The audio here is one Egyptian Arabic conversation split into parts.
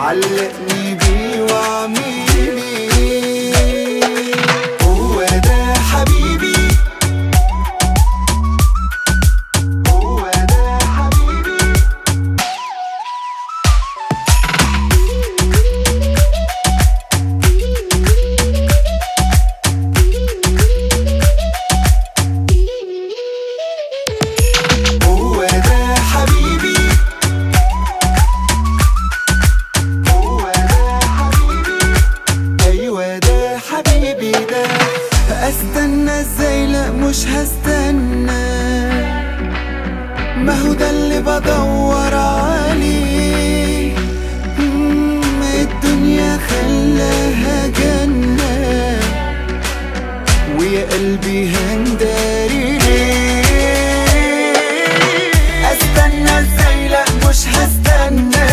علقني بيه وعميلي هو ده حبيبي هو ده حبيبي هو ده حبيبي هو ده حبيبي ايوه ده حبيبي ده استنى ازاي لا مش هستنى ما هو ده اللي بدور عليه مم، الدنيا خلاها جنة ويا قلبي هنداري ليه استنى ازاي لا مش هستنى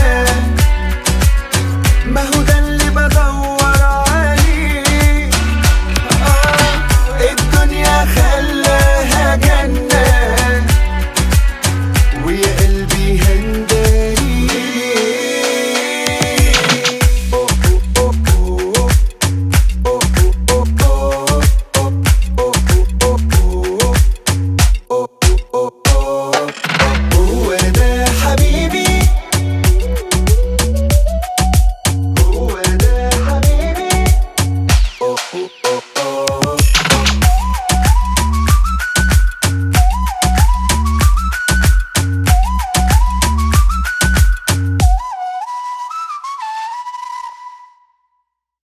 ما هو ده اللي بدور عليه آه الدنيا خلاها جنة ويا قلبي هنداري أوه أوه أوه أوه أوه أوه أوه هو ده حبيبي هو ده حبيبي